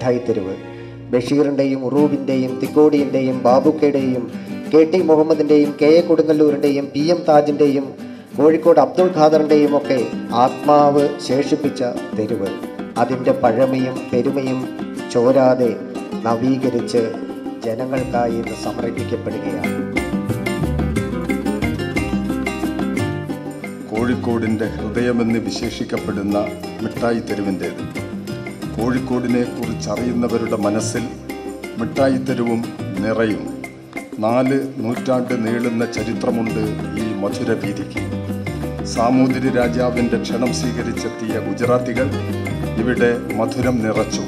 മിഠായി തെരുവ് ബഷീറിൻ്റെയും ഉറൂബിൻ്റെയും തിക്കോടിയൻ്റെയും ബാബുക്കയുടെയും കെ ടി മുഹമ്മദിൻ്റെയും കെ എ കൊടുങ്ങല്ലൂരിൻ്റെയും പി എം താജിൻ്റെയും കോഴിക്കോട് അബ്ദുൾ ഖാദറിൻ്റെയും ഒക്കെ ആത്മാവ് ശേഷിപ്പിച്ച തെരുവ് അതിൻ്റെ പഴമയും പെരുമയും ചോരാതെ നവീകരിച്ച് ജനങ്ങൾക്കായി ഇന്ന് സമർപ്പിക്കപ്പെടുകയാണ് കോഴിക്കോടിൻ്റെ ഹൃദയമെന്ന് വിശേഷിക്കപ്പെടുന്ന മിഠായി തെരുവിൻ്റേത് കോഴിക്കോടിനെ കുറിച്ചറിയുന്നവരുടെ മനസ്സിൽ മിഠായി തെരുവും നിറയും നാല് നൂറ്റാണ്ട് നീളുന്ന ചരിത്രമുണ്ട് ഈ മധുര വീതിക്ക് സാമൂതിരി രാജാവിൻ്റെ ക്ഷണം സ്വീകരിച്ചെത്തിയ ഗുജറാത്തികൾ ഇവിടെ മധുരം നിറച്ചു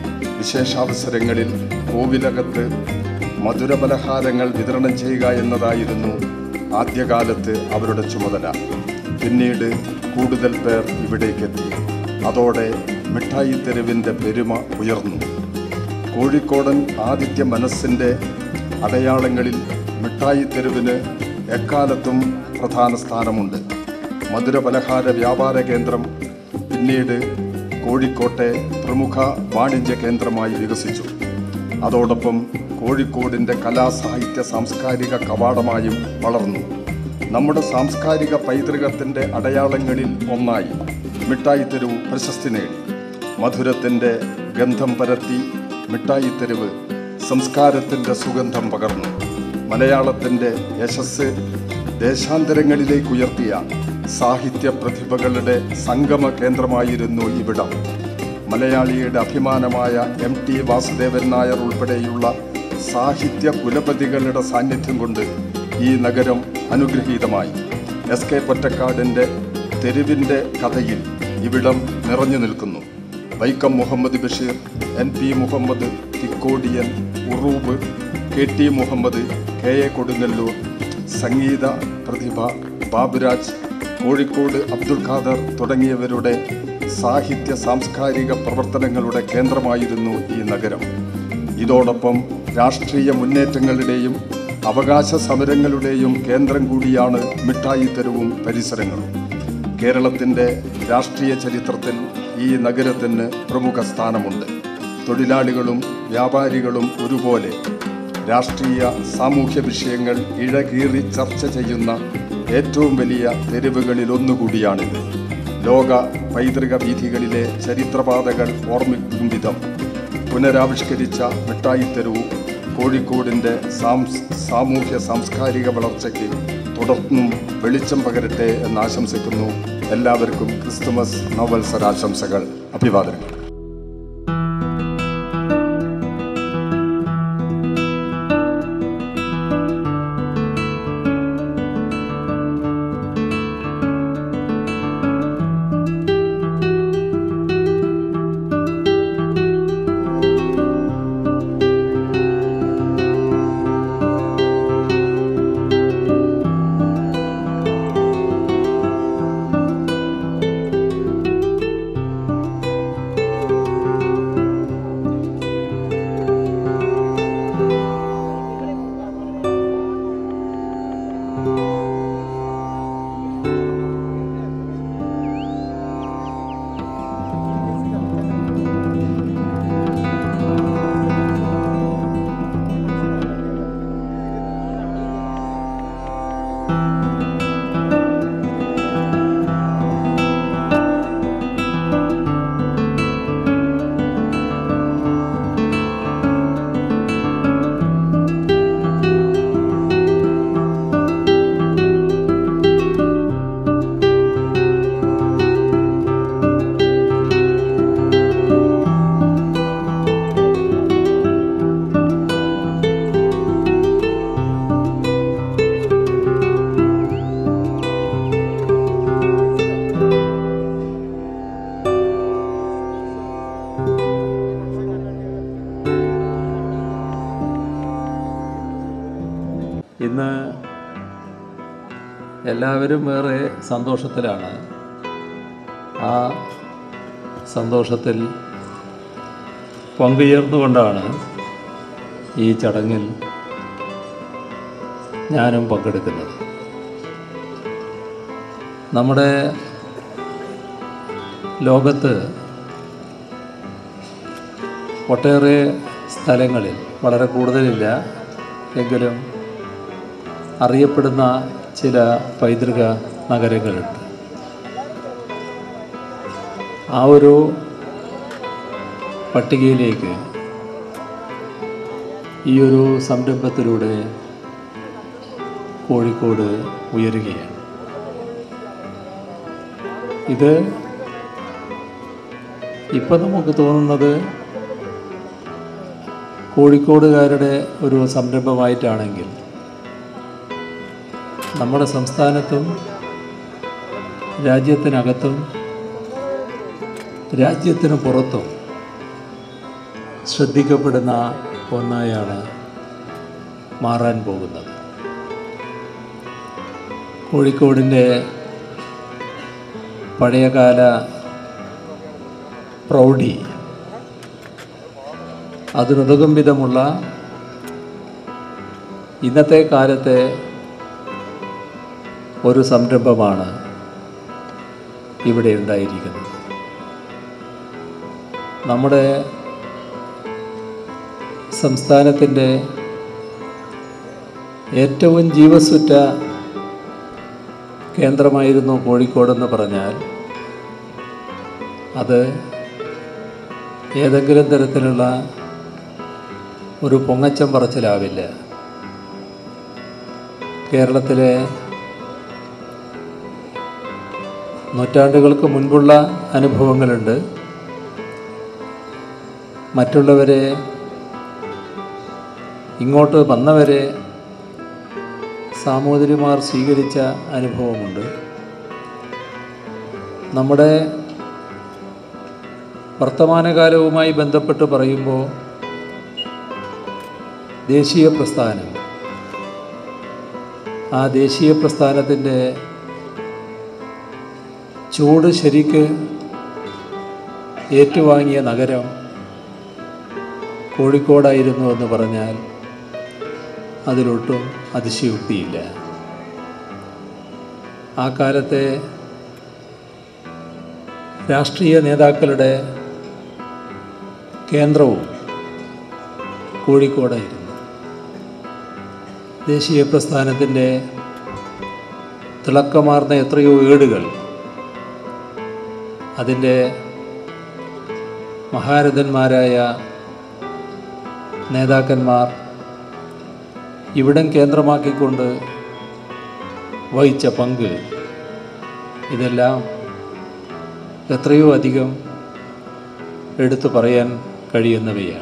വിശേഷാവസരങ്ങളിൽ കോവിലകത്ത് മധുരപലഹാരങ്ങൾ വിതരണം ചെയ്യുക എന്നതായിരുന്നു ആദ്യകാലത്ത് അവരുടെ ചുമതല പിന്നീട് കൂടുതൽ പേർ ഇവിടേക്കെത്തി അതോടെ മിഠായി തെരുവിൻ്റെ പെരുമ ഉയർന്നു കോഴിക്കോടൻ ആദിത്യ മനസ്സിൻ്റെ അടയാളങ്ങളിൽ മിഠായി തെരുവിന് എക്കാലത്തും പ്രധാന സ്ഥാനമുണ്ട് മധുരപലഹാര വ്യാപാര കേന്ദ്രം പിന്നീട് കോഴിക്കോട്ടെ പ്രമുഖ വാണിജ്യ കേന്ദ്രമായി വികസിച്ചു അതോടൊപ്പം കോഴിക്കോടിൻ്റെ കലാസാഹിത്യ സാംസ്കാരിക കവാടമായും വളർന്നു നമ്മുടെ സാംസ്കാരിക പൈതൃകത്തിൻ്റെ അടയാളങ്ങളിൽ ഒന്നായി മിഠായി തെരുവ് പ്രശസ്തി നേടി മധുരത്തിൻ്റെ ഗന്ധം പരത്തി മിഠായി തെരുവ് സംസ്കാരത്തിൻ്റെ സുഗന്ധം പകർന്നു മലയാളത്തിൻ്റെ യശസ് ദേശാന്തരങ്ങളിലേക്ക് ഉയർത്തിയ സാഹിത്യ പ്രതിഭകളുടെ സംഗമ കേന്ദ്രമായിരുന്നു ഇവിടം മലയാളിയുടെ അഭിമാനമായ എം ടി വാസുദേവൻ നായർ ഉൾപ്പെടെയുള്ള സാഹിത്യ കുലപതികളുടെ സാന്നിധ്യം കൊണ്ട് ഈ നഗരം അനുഗ്രഹീതമായി എസ് കെ പൊറ്റക്കാടിൻ്റെ തെരുവിൻ്റെ കഥയിൽ ഇവിടം നിറഞ്ഞു നിൽക്കുന്നു Vaikom Muhammad Basheer N P Muhammad Thikkodiyan Uroob K T Muhammad K A Kodungallur സംഗീത പ്രതിഭ ബാബുരാജ് കോഴിക്കോട് അബ്ദുൽ ഖാദർ തുടങ്ങിയവരുടെ സാഹിത്യ സാംസ്കാരിക പ്രവർത്തനങ്ങളുടെ കേന്ദ്രമായിരുന്നു ഈ നഗരം ഇതോടൊപ്പം രാഷ്ട്രീയ മുന്നേറ്റങ്ങളുടെയും അവകാശ സമരങ്ങളുടെയും കേന്ദ്രം കൂടിയാണ് മിഠായി തെരുവും പരിസരങ്ങളും കേരളത്തിൻ്റെ രാഷ്ട്രീയ ചരിത്രത്തിൽ ഈ നഗരത്തിന് പ്രമുഖ സ്ഥാനമുണ്ട് തൊഴിലാളികളും വ്യാപാരികളും ഒരുപോലെ രാഷ്ട്രീയ സാമൂഹ്യ വിഷയങ്ങൾ ഇഴകീറി ചർച്ച ചെയ്യുന്ന ഏറ്റവും വലിയ തെരുവുകളിൽ ഒന്നുകൂടിയാണിത് ലോക പൈതൃക വീഥികളിലെ ചരിത്രപാതകൾ ഓർമ്മിക്കും വിധം പുനരാവിഷ്കരിച്ച മിഠായി തെരുവ് കോഴിക്കോടിൻ്റെ സാംസ് സാമൂഹ്യ സാംസ്കാരിക വളർച്ചയ്ക്ക് തുടർന്നും വെളിച്ചം പകരട്ടെ എന്ന് ആശംസിക്കുന്നു എല്ലാവർക്കും ക്രിസ്തുമസ് നവത്സരാശംസകൾ അഭിവാദനങ്ങൾ ഇന്ന് എല്ലാവരും ഏറെ സന്തോഷത്തിലാണ് ആ സന്തോഷത്തിൽ പങ്കുചേർന്നുകൊണ്ടാണ് ഈ ചടങ്ങിൽ ഞാനും പങ്കെടുക്കുന്നത് നമ്മുടെ ലോകത്ത് ഒട്ടേറെ സ്ഥലങ്ങളിൽ വളരെ കൂടുതലില്ല എങ്കിലും അറിയപ്പെടുന്ന ചില പൈതൃക നഗരങ്ങളുണ്ട് ആ ഒരു പട്ടികയിലേക്ക് ഈ ഒരു സംരംഭത്തിലൂടെ കോഴിക്കോട് ഉയരുകയാണ് ഇത് ഇപ്പം നമുക്ക് തോന്നുന്നത് കോഴിക്കോടുകാരുടെ ഒരു സംരംഭമായിട്ടാണെങ്കിൽ നമ്മുടെ സംസ്ഥാനത്തും രാജ്യത്തിനകത്തും രാജ്യത്തിന് പുറത്തും ശ്രദ്ധിക്കപ്പെടുന്ന ഒന്നായാണ് മാറാൻ പോകുന്നത് കോഴിക്കോടിൻ്റെ പഴയകാല പ്രൗഢി അതിനുതകും വിധമുള്ള ഇന്നത്തെ കാലത്തെ ഒരു സംരംഭമാണ് ഇവിടെ ഉണ്ടായിരിക്കുന്നത് നമ്മുടെ സംസ്ഥാനത്തിൻ്റെ ഏറ്റവും ജീവസുറ്റ കേന്ദ്രമായിരുന്നു കോഴിക്കോടെന്ന് പറഞ്ഞാൽ അത് ഏതെങ്കിലും തരത്തിലുള്ള ഒരു പൊങ്ങച്ചം പറച്ചിലാവില്ല കേരളത്തിലെ നൂറ്റാണ്ടുകൾക്ക് മുൻപുള്ള അനുഭവങ്ങളുണ്ട് മറ്റുള്ളവരെ ഇങ്ങോട്ട് വന്നവരെ സാമൂതിരിമാർ സ്വീകരിച്ച അനുഭവമുണ്ട് നമ്മുടെ വർത്തമാനകാലവുമായി ബന്ധപ്പെട്ട് പറയുമ്പോൾ ദേശീയ പ്രസ്ഥാനം ആ ദേശീയ പ്രസ്ഥാനത്തിൻ്റെ ചൂട് ശരിക്ക് ഏറ്റുവാങ്ങിയ നഗരം കോഴിക്കോടായിരുന്നു എന്ന് പറഞ്ഞാൽ അതിലൊട്ടും അതിശയോക്തിയില്ല ആ കാലത്തെ രാഷ്ട്രീയ നേതാക്കളുടെ കേന്ദ്രവും കോഴിക്കോടായിരുന്നു ദേശീയ പ്രസ്ഥാനത്തിൻ്റെ തിളക്കമാർന്ന എത്രയോ ഏടുകൾ അതിൻ്റെ മഹാരഥന്മാരായ നേതാക്കന്മാർ ഇവിടം കേന്ദ്രമാക്കിക്കൊണ്ട് വഹിച്ച പങ്ക് ഇതെല്ലാം എത്രയോ അധികം എടുത്തു പറയാൻ കഴിയുന്നവയാണ്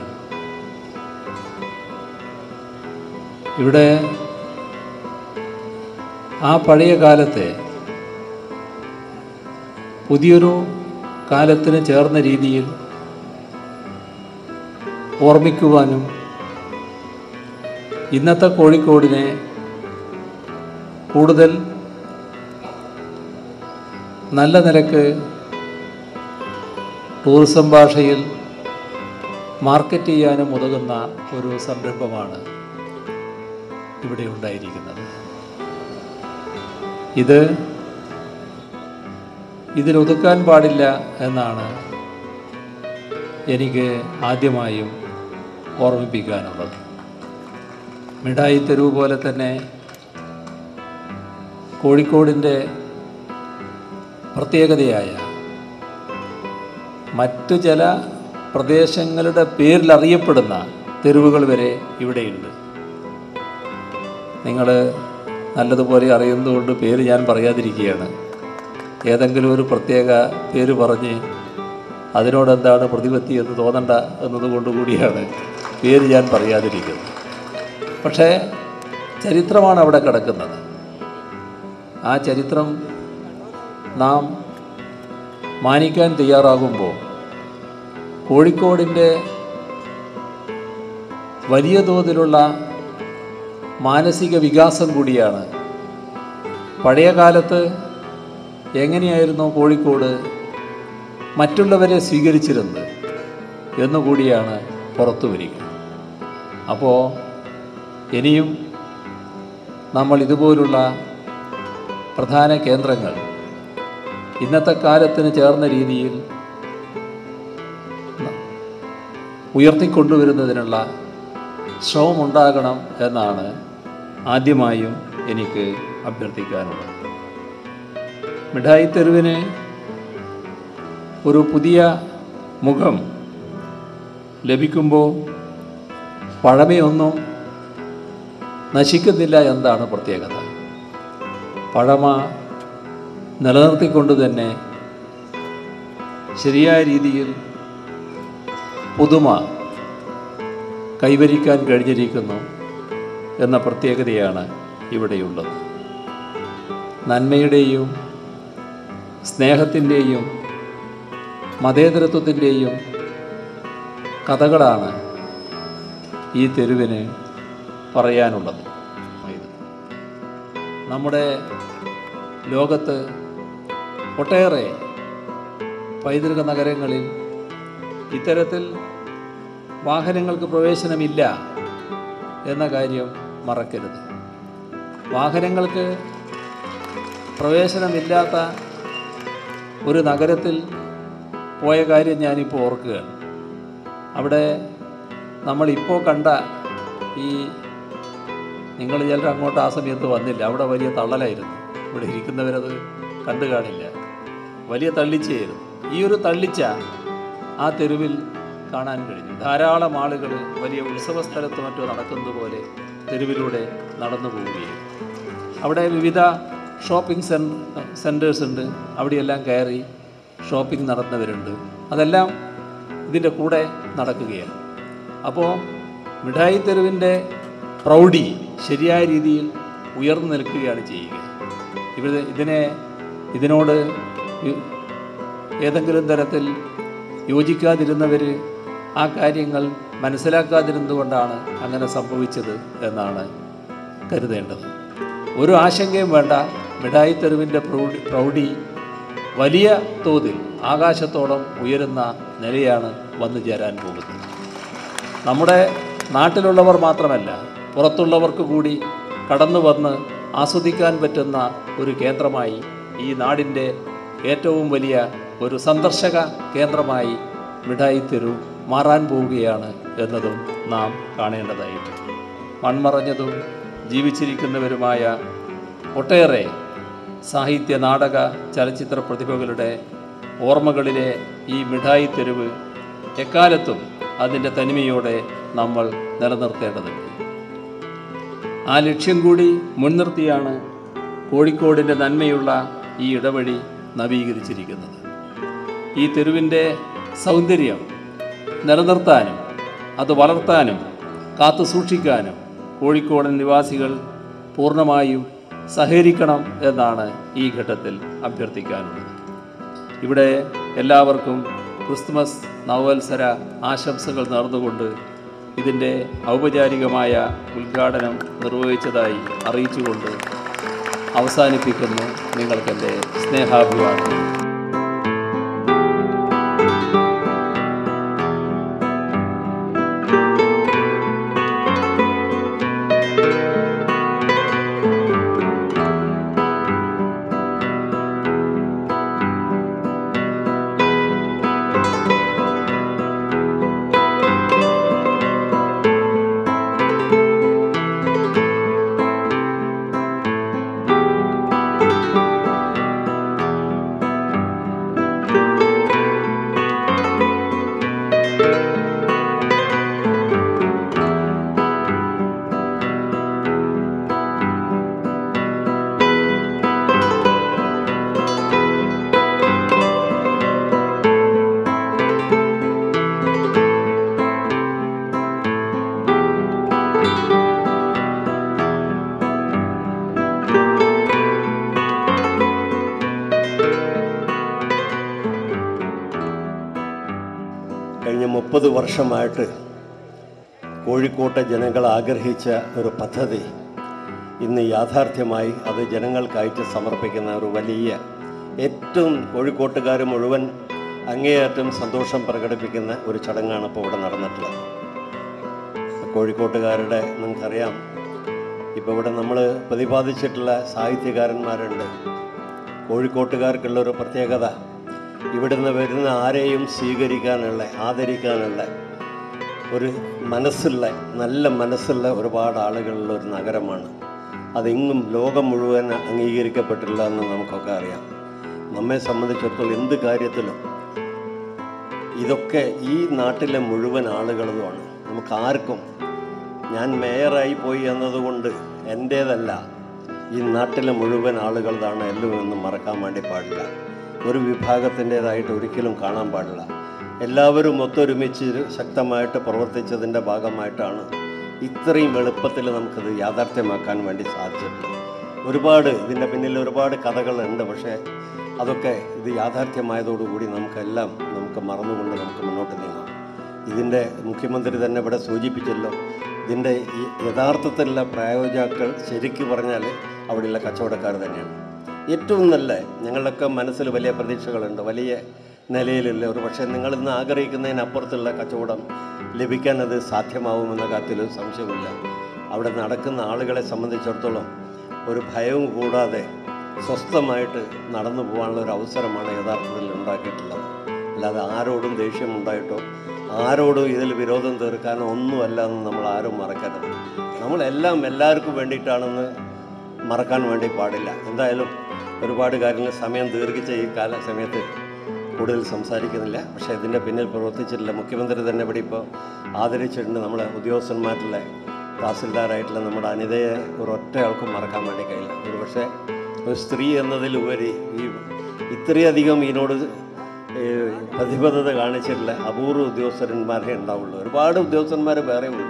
ഇവിടെ ആ പഴയ കാലത്തെ പുതിയൊരു കാലത്തിന് ചേർന്ന രീതിയിൽ ഓർമ്മിക്കുവാനും ഇന്നത്തെ കോഴിക്കോടിനെ കൂടുതൽ നല്ല നിലക്ക് ടൂറിസം ഭാഷയിൽ മാർക്കറ്റ് ചെയ്യാനും ഉതകുന്ന ഒരു സംരംഭമാണ് ഇവിടെ ഉണ്ടായിരിക്കുന്നത് ഇത് ഇതിലൊതുക്കാൻ പാടില്ല എന്നാണ് എനിക്ക് ആദ്യമായും ഓർമ്മിപ്പിക്കാനുള്ളത് മിഠായി തെരുവ് പോലെ തന്നെ കോഴിക്കോടിൻ്റെ പ്രത്യേകതയായ മറ്റു ചില പ്രദേശങ്ങളുടെ പേരിൽ അറിയപ്പെടുന്ന തെരുവുകൾ വരെ ഇവിടെയുണ്ട് നിങ്ങൾ നല്ലതുപോലെ അറിയുന്നതുകൊണ്ട് പേര് ഞാൻ പറയാതിരിക്കുകയാണ് ഏതെങ്കിലും ഒരു പ്രത്യേക പേര് പറഞ്ഞ് അതിനോടെന്താണ് പ്രതിപത്തി എന്ന് തോന്നണ്ട എന്നതുകൊണ്ട് കൂടിയാണ് പേര് ഞാൻ പറയാതിരിക്കുന്നത് പക്ഷേ ചരിത്രമാണ് അവിടെ കിടക്കുന്നത് ആ ചരിത്രം നാം മാനിക്കാൻ തയ്യാറാകുമ്പോൾ കോഴിക്കോടിൻ്റെ വലിയ തോതിലുള്ള മാനസിക വികാസം കൂടിയാണ് പഴയ കാലത്ത് എങ്ങനെയായിരുന്നു കോഴിക്കോട് മറ്റുള്ളവരെ സ്വീകരിച്ചിരുന്നത് എന്നുകൂടിയാണ് പുറത്തു വരിക അപ്പോൾ ഇനിയും നമ്മൾ ഇതുപോലുള്ള പ്രധാന കേന്ദ്രങ്ങൾ ഇന്നത്തെ കാലത്തിന് ചേർന്ന രീതിയിൽ ഉയർത്തിക്കൊണ്ടുവരുന്നതിനുള്ള ശ്രമമുണ്ടാകണം എന്നാണ് ആദ്യമായും എനിക്ക് അഭ്യർത്ഥിക്കാനുള്ളത് മിഠായി തെരുവിന് ഒരു പുതിയ മുഖം ലഭിക്കുമ്പോൾ പഴമയൊന്നും നശിക്കുന്നില്ല എന്നതാണ് പ്രത്യേകത പഴമ നിലനിർത്തിക്കൊണ്ട് തന്നെ ശരിയായ രീതിയിൽ പുതുമ കൈവരിക്കാൻ കഴിഞ്ഞിരിക്കുന്നു എന്ന പ്രത്യേകതയാണ് ഇവിടെയുള്ളത് നന്മയുടെയും സ്നേഹത്തിൻ്റെയും മതേതരത്വത്തിൻ്റെയും കഥകളാണ് ഈ തെരുവിന് പറയാനുള്ളത് നമ്മുടെ ലോകത്ത് ഒട്ടേറെ പൈതൃക നഗരങ്ങളിൽ ഇത്തരത്തിൽ വാഹനങ്ങൾക്ക് പ്രവേശനമില്ല എന്ന കാര്യം മറക്കരുത് വാഹനങ്ങൾക്ക് പ്രവേശനമില്ലാത്ത ഒരു നഗരത്തിൽ പോയ കാര്യം ഞാനിപ്പോൾ ഓർക്കുകയാണ് അവിടെ നമ്മളിപ്പോൾ കണ്ട ഈ നിങ്ങൾ ചിലർ അങ്ങോട്ട് ആ സമയത്ത് വന്നില്ല അവിടെ വലിയ തള്ളലായിരുന്നു ഇവിടെ ഇരിക്കുന്നവരത് കണ്ടു കാണില്ല വലിയ തള്ളിച്ചയായിരുന്നു ഈ ഒരു തള്ളിച്ച ആ തെരുവിൽ കാണാൻ കഴിഞ്ഞു ധാരാളം ആളുകൾ വലിയ ഉത്സവ സ്ഥലത്ത് മറ്റോ നടക്കുന്നത് പോലെ തെരുവിലൂടെ നടന്നു പോവുകയും അവിടെ വിവിധ ഷോപ്പിംഗ് സെൻ സെൻറ്റേഴ്സ് ഉണ്ട് അവിടെയെല്ലാം കയറി ഷോപ്പിംഗ് നടത്തുന്നവരുണ്ട് അതെല്ലാം ഇതിൻ്റെ കൂടെ നടക്കുകയാണ് അപ്പോൾ മിഠായി തെരുവിൻ്റെ പ്രൗഢി ശരിയായ രീതിയിൽ ഉയർന്നു നിൽക്കുകയാണ് ചെയ്യുക ഇവിടെ ഇതിനെ ഇതിനോട് യു- ഏതെങ്കിലും തരത്തിൽ യോജിക്കാതിരുന്നവർ ആ കാര്യങ്ങൾ മനസ്സിലാക്കാതിരുന്നുകൊണ്ടാണ് അങ്ങനെ സംഭവിച്ചത് എന്നാണ് കരുതേണ്ടത് ഒരു ആശങ്കയും വേണ്ട മിഠായി തെരുവിൻ്റെ പ്രൗഢി പ്രൗഢി വലിയ തോതിൽ ആകാശത്തോളം ഉയരുന്ന നിലയാണ് വന്നു ചേരാൻ പോകുന്നത് നമ്മുടെ നാട്ടിലുള്ളവർ മാത്രമല്ല പുറത്തുള്ളവർക്ക് കൂടി കടന്നു വന്ന് ആസ്വദിക്കാൻ പറ്റുന്ന ഒരു കേന്ദ്രമായി ഈ നാടിൻ്റെ ഏറ്റവും വലിയ ഒരു സന്ദർശക കേന്ദ്രമായി മിഠായി തെരു മാറാൻ പോവുകയാണ് എന്നതും നാം കാണേണ്ടതായിട്ടുണ്ട് മൺമറഞ്ഞതും ജീവിച്ചിരിക്കുന്നവരുമായ ഒട്ടേറെ സാഹിത്യ നാടക ചലച്ചിത്ര പ്രതിഭകളുടെ ഓർമ്മകളിലെ ഈ മിഠായി തെരുവ് എക്കാലത്തും അതിൻ്റെ തനിമയോടെ നമ്മൾ നിലനിർത്തേണ്ടതുണ്ട് ആ ലക്ഷ്യം കൂടി മുൻനിർത്തിയാണ് കോഴിക്കോടിൻ്റെ നന്മയുള്ള ഈ ഇടവഴി നവീകരിച്ചിരിക്കുന്നത് ഈ തെരുവിൻ്റെ സൗന്ദര്യം നിലനിർത്താനും അത് വളർത്താനും കാത്തു സൂക്ഷിക്കാനും കോഴിക്കോടൻ നിവാസികൾ പൂർണ്ണമായും സഹകരിക്കണം എന്നാണ് ഈ ഘട്ടത്തിൽ അഭ്യർത്ഥിക്കാനുള്ളത് ഇവിടെ എല്ലാവർക്കും ക്രിസ്തുമസ് നവവത്സര ആശംസകൾ നേർന്നുകൊണ്ട് ഇതിൻ്റെ ഔപചാരികമായ ഉദ്ഘാടനം നിർവഹിച്ചതായി അറിയിച്ചുകൊണ്ട് അവസാനിപ്പിക്കുന്നു നിങ്ങൾക്കെൻ്റെ സ്നേഹാഭിവാദം കഴിഞ്ഞ മുപ്പത് വർഷമായിട്ട് കോഴിക്കോട്ടെ ജനങ്ങൾ ആഗ്രഹിച്ച ഒരു പദ്ധതി ഇന്ന് യാഥാർത്ഥ്യമായി അത് ജനങ്ങൾക്കായിട്ട് സമർപ്പിക്കുന്ന ഒരു വലിയ ഏറ്റവും കോഴിക്കോട്ടുകാർ മുഴുവൻ അങ്ങേയറ്റം സന്തോഷം പ്രകടിപ്പിക്കുന്ന ഒരു ചടങ്ങാണ് ഇപ്പോൾ ഇവിടെ നടന്നിട്ടുള്ളത് കോഴിക്കോട്ടുകാരുടെ നിങ്ങൾക്കറിയാം ഇപ്പോൾ ഇവിടെ നമ്മൾ പ്രതിപാദിച്ചിട്ടുള്ള സാഹിത്യകാരന്മാരുണ്ട് കോഴിക്കോട്ടുകാർക്കുള്ള ഒരു പ്രത്യേകത ഇവിടുന്ന് വരുന്ന ആരെയും സ്വീകരിക്കാനുള്ള ആദരിക്കാനുള്ള ഒരു മനസ്സുള്ള നല്ല മനസ്സുള്ള ഒരുപാട് ആളുകളുള്ള ഒരു നഗരമാണ് അതെങ്ങും ലോകം മുഴുവൻ അംഗീകരിക്കപ്പെട്ടില്ല എന്ന് നമുക്കൊക്കെ അറിയാം നമ്മെ സംബന്ധിച്ചിടത്തോളം എന്ത് കാര്യത്തിലും ഇതൊക്കെ ഈ നാട്ടിലെ മുഴുവൻ ആളുകളുമാണ് നമുക്ക് ആർക്കും ഞാൻ മേയറായി പോയി എന്നതുകൊണ്ട് എൻ്റേതല്ല ഈ നാട്ടിലെ മുഴുവൻ ആളുകളതാണ് എല്ലാം എന്നും മറക്കാൻ വേണ്ടി പാടില്ല ഒരു വിഭാഗത്തിൻ്റേതായിട്ട് ഒരിക്കലും കാണാൻ പാടില്ല എല്ലാവരും ഒത്തൊരുമിച്ച് ശക്തമായിട്ട് പ്രവർത്തിച്ചതിൻ്റെ ഭാഗമായിട്ടാണ് ഇത്രയും എളുപ്പത്തിൽ നമുക്കത് യാഥാർത്ഥ്യമാക്കാൻ വേണ്ടി സാധിച്ചിട്ടുള്ളത് ഒരുപാട് ഇതിൻ്റെ പിന്നിൽ ഒരുപാട് കഥകളുണ്ട് പക്ഷേ അതൊക്കെ ഇത് യാഥാർത്ഥ്യമായതോടുകൂടി നമുക്കെല്ലാം നമുക്ക് മറന്നുകൊണ്ട് നമുക്ക് മുന്നോട്ട് നീങ്ങാം ഇതിൻ്റെ മുഖ്യമന്ത്രി തന്നെ ഇവിടെ സൂചിപ്പിച്ചല്ലോ ഇതിൻ്റെ ഈ യഥാർത്ഥത്തിലുള്ള പ്രായോജാക്കൾ ശരിക്കു പറഞ്ഞാൽ അവിടെയുള്ള കച്ചവടക്കാർ തന്നെയാണ് ഏറ്റവും നല്ല ഞങ്ങളുടെയൊക്കെ മനസ്സിൽ വലിയ പ്രതീക്ഷകളുണ്ട് വലിയ നിലയിലുള്ള ഒരു പക്ഷേ നിങ്ങളിന്ന് ആഗ്രഹിക്കുന്നതിനപ്പുറത്തുള്ള കച്ചവടം ലഭിക്കാൻ അത് സാധ്യമാവുമെന്ന കാര്യത്തിൽ ഒരു സംശയമില്ല അവിടെ നടക്കുന്ന ആളുകളെ സംബന്ധിച്ചിടത്തോളം ഒരു ഭയവും കൂടാതെ സ്വസ്ഥമായിട്ട് നടന്നു പോകാനുള്ള ഒരു അവസരമാണ് യഥാർത്ഥത്തിൽ ഉണ്ടാക്കിയിട്ടുള്ളത് അല്ലാതെ ആരോടും ദേഷ്യം ഉണ്ടായിട്ടോ ആരോടും ഇതിൽ വിരോധം തീർക്കാനോ ഒന്നുമല്ല എന്ന് നമ്മൾ ആരും മറക്കരുത് നമ്മളെല്ലാം എല്ലാവർക്കും വേണ്ടിയിട്ടാണെന്ന് മറക്കാൻ വേണ്ടി പാടില്ല എന്തായാലും ഒരുപാട് കാര്യങ്ങൾ സമയം ദീർഘിച്ച ഈ കാല സമയത്ത് കൂടുതൽ സംസാരിക്കുന്നില്ല പക്ഷേ ഇതിൻ്റെ പിന്നിൽ പ്രവർത്തിച്ചിട്ടില്ല മുഖ്യമന്ത്രി തന്നെ ഇവിടെ ഇപ്പോൾ ആദരിച്ചിട്ടുണ്ട് നമ്മളെ ഉദ്യോഗസ്ഥന്മാരിലെ തഹസിൽദാരായിട്ടുള്ള നമ്മുടെ അനിതയെ ഒരൊറ്റ ആൾക്കും മറക്കാൻ വേണ്ടി കഴിയില്ല ഒരു പക്ഷേ ഒരു സ്ത്രീ എന്നതിലുപരി ഈ ഇത്രയധികം ഇതിനോട് ഏഹ്, പ്രതിബദ്ധത കാണിച്ചിട്ടുള്ള അപൂർവ ഉദ്യോഗസ്ഥന്മാരേ ഉണ്ടാവുള്ളൂ ഒരുപാട് ഉദ്യോഗസ്ഥന്മാർ വേറെ ഉണ്ട്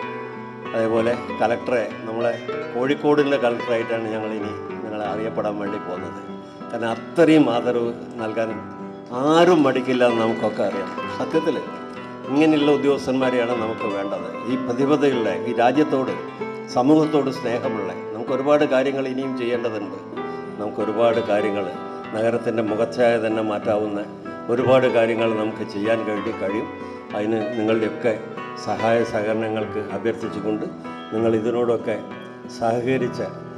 അതേപോലെ കലക്ടറെ നമ്മളെ കോഴിക്കോടിൻ്റെ കലക്ടറായിട്ടാണ് ഞങ്ങൾ ഇനി ഞങ്ങളെ അറിയപ്പെടാൻ വേണ്ടി പോകുന്നത് കാരണം അത്രയും ആദരവ് നൽകാൻ ആരും മടിക്കില്ല എന്ന് നമുക്കൊക്കെ അറിയാം സത്യത്തിൽ ഇങ്ങനെയുള്ള ഉദ്യോഗസ്ഥന്മാരെയാണ് നമുക്ക് വേണ്ടത് ഈ പ്രതിബദ്ധതയുള്ള ഈ രാജ്യത്തോട് സമൂഹത്തോട് സ്നേഹമുള്ള നമുക്ക് ഒരുപാട് കാര്യങ്ങൾ ഇനിയും ചെയ്യേണ്ടതുണ്ട് നമുക്ക് ഒരുപാട് കാര്യങ്ങൾ നഗരത്തിൻ്റെ മുഖച്ഛായ തന്നെ മാറ്റാവുന്ന ഒരുപാട് കാര്യങ്ങൾ നമുക്ക് ചെയ്യാൻ കഴിയും കഴിയും അതിന് നിങ്ങളുടെയൊക്കെ സഹായ സഹകരണങ്ങൾക്ക് അഭ്യർത്ഥിച്ചുകൊണ്ട് നിങ്ങൾ ഇതിനോടൊക്കെ സഹകരിച്ച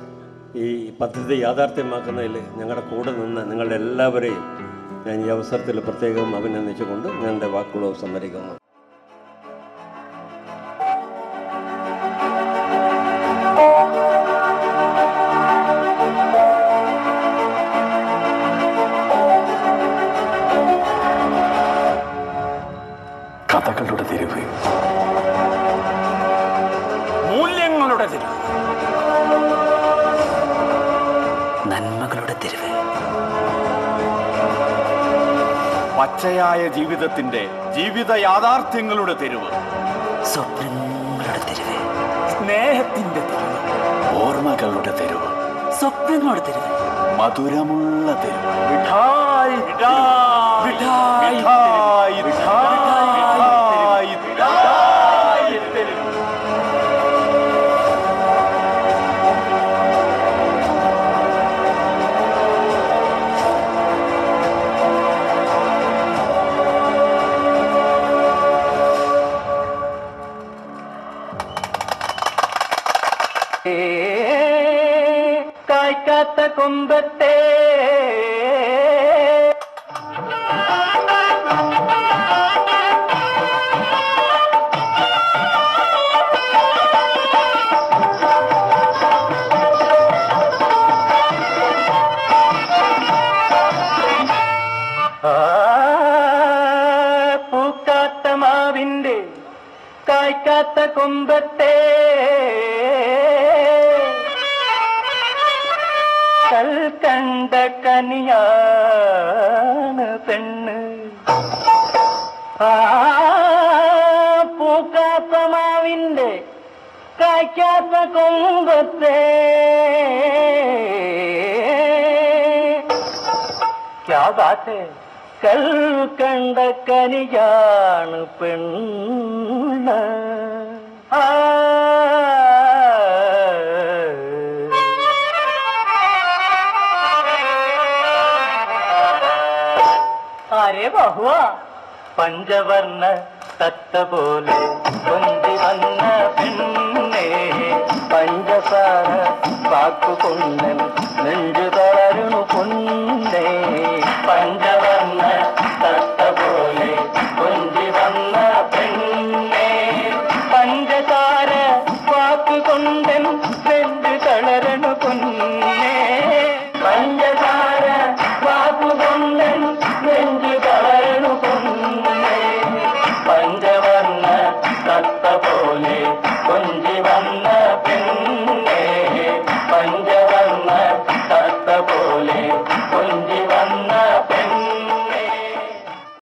ഈ പദ്ധതി യാഥാർത്ഥ്യമാക്കുന്നതിൽ ഞങ്ങളുടെ കൂടെ നിന്ന് നിങ്ങളുടെ എല്ലാവരെയും ഞാൻ ഈ അവസരത്തിൽ പ്രത്യേകം അഭിനന്ദിച്ചുകൊണ്ട് ഞാൻ എൻ്റെ വാക്കുകൾ സംവരിക്കുന്നു കഥകളുടെ തെരുവ് മൂല്യങ്ങളുടെ തെരുവ് നന്മകളുടെ തെരുവ് പച്ചയായ ജീവിതത്തിന്റെ ജീവിത യാഥാർത്ഥ്യങ്ങളുടെ തെരുവ് സ്വപ്നങ്ങളുടെ തെരുവ് സ്നേഹത്തിന്റെ തെരുവ് ഓർമ്മകളുടെ തെരുവ് സ്വപ്നങ്ങളുടെ തെരുവ് മധുരമുള്ള തെരുവ് മിഠായി മിഠായി മിഠായി മിഠായി മിഠായി തെരുവ് കായ്ക്കാത്ത കൊമ്പത്തെ ആ, പൂക്കാത്ത മാവിന്റെ കായ്ക്കാത്ത കൊമ്പത്തെ കൽക്കണ്ട കനിയാണ് പെണ്ണ് ആ പൂക്കാത്ത മാവിന്റെ കായ്ക്കാത്ത കൊമ്പത്തെ ക്യാ ബാത്ത് കൽ കണ്ട കനിയാണ് പെണ്ണ് ആ അരെ ബഹുവ പഞ്ചവർണ്ണ തത്ത പോലെ കൊഞ്ചി വന്ന പെണ്ണേ പഞ്ചസാര വാക്കുകൊണ്ടൻ നെഞ്ചു തളരുണു പൊന്നേ പഞ്ചവർണ്ണ തത്ത പോലെ കൊഞ്ചി വന്ന പെണ്ണേ കൊണ്ടൻ നെഞ്ചു തളരണു പൊന്നേ പഞ്ചസാര വാക്കുകൊണ്ടൻ നെഞ്ചു തളരണു പൊന്നേ പഞ്ചവർണ്ണ തത്ത പോലെ കൊഞ്ചി വന്ന പെണ്ണേ